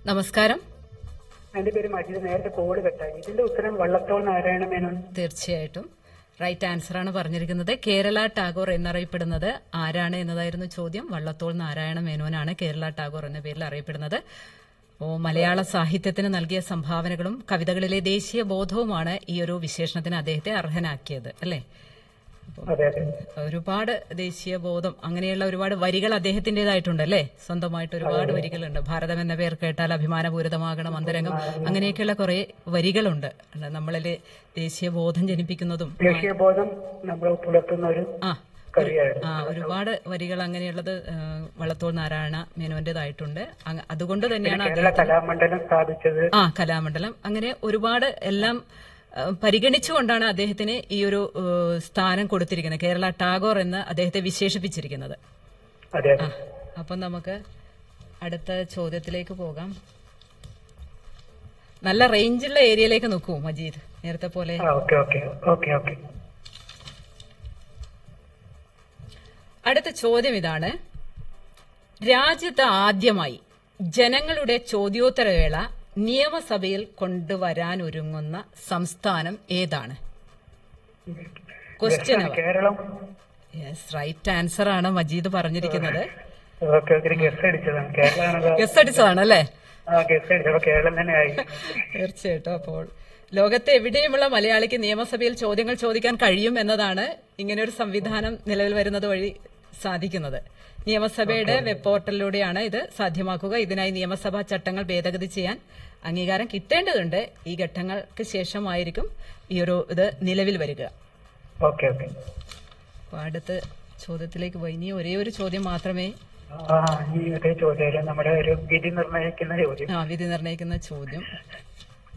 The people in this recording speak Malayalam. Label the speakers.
Speaker 1: നമസ്കാരം
Speaker 2: എന്റെ പേര് മജീദ് നേരത്തെ കോള് കെട്ടായി ഇതിന്റെ ഉത്തരം വള്ളത്തോൾ നാരായണ മേനോൻ
Speaker 1: തീർച്ചയായിട്ടും റൈറ്റ് ആൻസർ ആണ് പറഞ്ഞിരിക്കുന്നത് കേരള ടാഗോർ എന്നറിയപ്പെടുന്നത് ആരാണ് എന്നതായിരുന്നു ചോദ്യം വള്ളത്തോൾ നാരായണ മേനോനാണ് കേരള ടാഗോർ എന്ന പേരിൽ അറിയപ്പെടുന്നത് ഓ മലയാള സാഹിത്യത്തിന് നൽകിയ സംഭാവനകളും കവിതകളിലെ ദേശീയ ബോധവുമാണ് ഈ ഒരു വിശേഷണത്തിന് അദ്ദേഹത്തെ അർഹനാക്കിയത് അല്ലേ
Speaker 2: അതെ അതെ
Speaker 1: ഒരുപാട് ദേശീയ ബോധം അങ്ങനെയുള്ള ഒരുപാട് വരികൾ അദ്ദേഹത്തിന്റേതായിട്ടുണ്ട് അല്ലേ സ്വന്തമായിട്ട് ഒരുപാട് വരികളുണ്ട് ഭാരതം എന്ന പേർ കേട്ടാൽ അഭിമാനപൂരിതമാകണം അന്തരംഗം അങ്ങനെയൊക്കെയുള്ള കുറെ വരികളുണ്ട് നമ്മളിൽ ദേശീയ ബോധം ജനിപ്പിക്കുന്നതും
Speaker 2: ദേശീയ ബോധം നമ്മൾ പുലർത്തുന്ന ഒരു
Speaker 1: ആ
Speaker 2: കവിയായിരുന്നു
Speaker 1: ആ ഒരുപാട് വരികൾ അങ്ങനെയുള്ളത് ആ, വള്ളത്തോൾ നാരായണ മേനോന്റേതായിട്ടുണ്ട് അങ്ങ- അതുകൊണ്ട് തന്നെയാണ്
Speaker 2: കേരള കലാമണ്ഡലം സ്ഥാപിച്ചത്
Speaker 1: ആ കലാമണ്ഡലം അങ്ങനെ ഒരുപാട് എല്ലാം ആ, പരിഗണിച്ചുകൊണ്ടാണ് അദ്ദേഹത്തിന് ഈ ഒരു ആ, സ്ഥാനം കൊടുത്തിരിക്കുന്നത് കേരള ടാഗോർ എന്ന് അദ്ദേഹത്തെ വിശേഷിപ്പിച്ചിരിക്കുന്നത്
Speaker 2: അതെ അതെ
Speaker 1: അപ്പം നമുക്ക് അടുത്ത ചോദ്യത്തിലേക്ക് പോകാം നല്ല റേഞ്ചുള്ള ഏരിയയിലേക്ക് നോക്കൂ മജീദ് നേരത്തെ പോലെ
Speaker 2: ആ ഓക്കെ ഓക്കെ ഓക്കെ ഓക്കെ
Speaker 1: അടുത്ത ചോദ്യം ഇതാണ് രാജ്യത്ത് ആദ്യമായി ജനങ്ങളുടെ ചോദ്യോത്തരവേള നിയമസഭയിൽ കൊണ്ടുവരാനൊരുങ്ങുന്ന സംസ്ഥാനം ഏതാണ് question
Speaker 2: Kerala
Speaker 1: yes right answer ആണ് മജീദ് പറഞ്ഞിരിക്കുന്നത്
Speaker 2: ഓക്കെ ഓക്കെ ഗസ് അടിച്ചതാണ് കേരളമാണത്
Speaker 1: ഗസ് അടിച്ചതാണ് അല്ലേ
Speaker 2: ആ ഗസ് അടിച്ചപ്പോ കേരളം തന്നെ ആയി
Speaker 1: തീർച്ചയായിട്ടും അപ്പോൾ ലോകത്തെ എവിടെയുമുള്ള മലയാളിക്ക് നിയമസഭയിൽ ചോദ്യങ്ങൾ ചോദിക്കാൻ കഴിയും എന്നതാണ് ഇങ്ങനെ ഒരു സംവിധാനം നിലവിൽ വരുന്നത് വഴി സാധിക്കുന്നത് നിയമസഭയുടെ വെബ് പോർട്ടലിലൂടെയാണ് ഇത് സാധ്യമാക്കുക ഇതിനായി നിയമസഭാ ചട്ടങ്ങൾ ഭേദഗതി ചെയ്യാൻ അംഗീകാരം കിട്ടേണ്ടതുണ്ട് ഈ ഘട്ടങ്ങൾക്ക് ശേഷമായിരിക്കും ഈ ഒരു ഇത് നിലവിൽ വരിക
Speaker 2: ഓക്കെ ഓക്കെ
Speaker 1: അപ്പോൾ അടുത്ത ചോദ്യത്തിലേക്ക് പോയി ഇനി ഒരേ ഒരു ചോദ്യം മാത്രമേ
Speaker 2: ആ ഈ ഒരേ ചോദ്യം നമ്മുടെ ഒരു വിധി നിർണ്ണയിക്കുന്ന ചോദ്യം
Speaker 1: ആ വിധി നിർണ്ണയിക്കുന്ന ചോദ്യം